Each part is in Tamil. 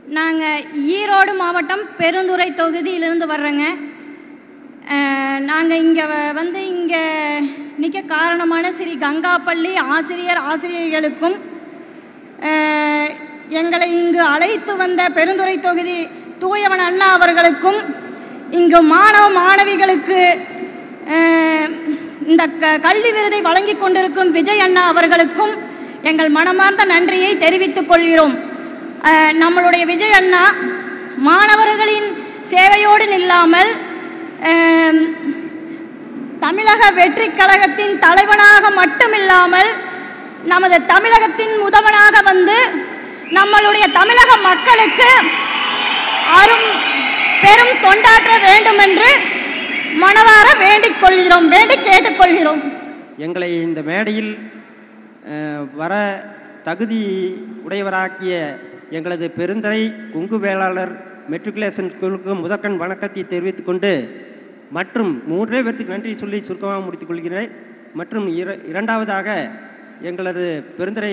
நாங்கள் ஈரோடு மாவட்டம் பெருந்துறை தொகுதியிலிருந்து வர்றோங்க நாங்கள் இங்கே வந்து இங்கே நிற்க காரணமான ஸ்ரீ கங்காப்பள்ளி ஆசிரியர் ஆசிரியர்களுக்கும் அஹ், எங்களை இங்கு அழைத்து வந்த பெருந்துறை தொகுதி தூயவன் அண்ணா அவர்களுக்கும் இங்கு மாணவ மாணவிகளுக்கு அஹ், இந்த க கல்வி விருதை வழங்கி கொண்டிருக்கும் விஜய் அண்ணா அவர்களுக்கும் எங்கள் மனமார்ந்த நன்றியை தெரிவித்துக் கொள்கிறோம் அஹ், நம்மளுடைய விஜய் அண்ணா மாணவர்களின் சேவையோடு நில்லாமல் அஹ், தமிழக வெற்றி கழகத்தின் தலைவனாக மட்டுமில்லாமல் நமது தமிழகத்தின் முதல்வனாக வந்து நம்மளுடைய தமிழக மக்களுக்கு அரும் பெரும் தொண்டாற்ற வேண்டும் என்று மனதார வேண்டிக் கொள்கிறோம் வேண்டி கேட்டுக்கொள்கிறோம் எங்களை இந்த மேடையில் அஹ், வர தகுதி உடையவராக்கிய எங்களது பெருந்தரை குங்கு வேளாளர் மெட்ரிகுலேஷன் ஸ்கூலுக்கு முதற்கண் வணக்கத்தை தெரிவித்துக் கொண்டு மற்றும் மூன்றே பேர்த்துக்கு நன்றி சொல்லி சுருக்கமாக முடித்துக் கொள்கிறேன் மற்றும் இர இரண்டாவதாக எங்களது பெருந்தரை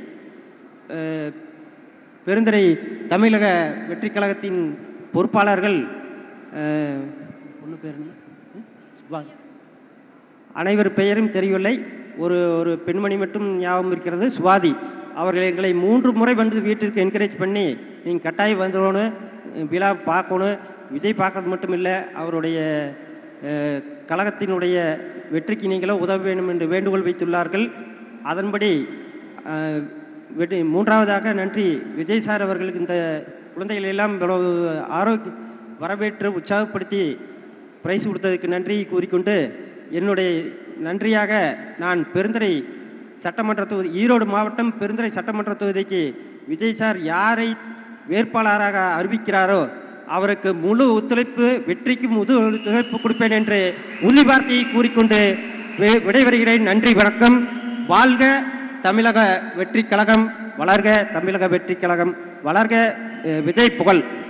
அஹ், பெருந்தரை தமிழக வெற்றிக் கழகத்தின் பொறுப்பாளர்கள் அஹ், பொண்ணு பேர் என்ன? ம்? சுபா. அனைவர் பெயரும் தெரியவில்லை ஒரு ஒரு பெண்மணி மட்டும் ஞாபகம் இருக்கிறது சுவாதி அவர்கள் எங்களை மூன்று முறை வந்து வீட்டிற்கு என்கரேஜ் பண்ணி நீங்கள் கட்டாயம் வந்துடணும் விழா பார்க்கணும் விஜய் பார்க்கறது மட்டும் இல்லை அவருடைய அஹ், கழகத்தினுடைய வெற்றிக்கு நீங்களும் உதவ வேண்டும் என்று வேண்டுகோள் வைத்துள்ளார்கள் அதன்படி அஹ், வெற்றி மூன்றாவதாக நன்றி விஜய் சார் அவர்களுக்கு இந்த குழந்தைகள் எல்லாம் இவ்வளவு ஆரோக்கிய வரவேற்று உற்சாகப்படுத்தி பிரைஸ் கொடுத்ததுக்கு நன்றி கூறிக்கொண்டு என்னுடைய நன்றியாக நான் பெருந்தரை சட்டமன்ற தொகுதி ஈரோடு மாவட்டம் பெருந்தரை சட்டமன்ற தொகுதிக்கு விஜய் சார் யாரை வேட்பாளராக அறிவிக்கிறாரோ அவருக்கு முழு ஒத்துழைப்பு வெற்றிக்கு முழு ஒத்துழைப்பு கொடுப்பேன் என்று உறுதி வார்த்தையை கூறிக்கொண்டு வி- விடைபெறுகிறேன் நன்றி வணக்கம் வாழ்க தமிழக வெற்றி கழகம் வளர்க தமிழக வெற்றி கழகம் வளர்க அஹ், விஜய் புகழ்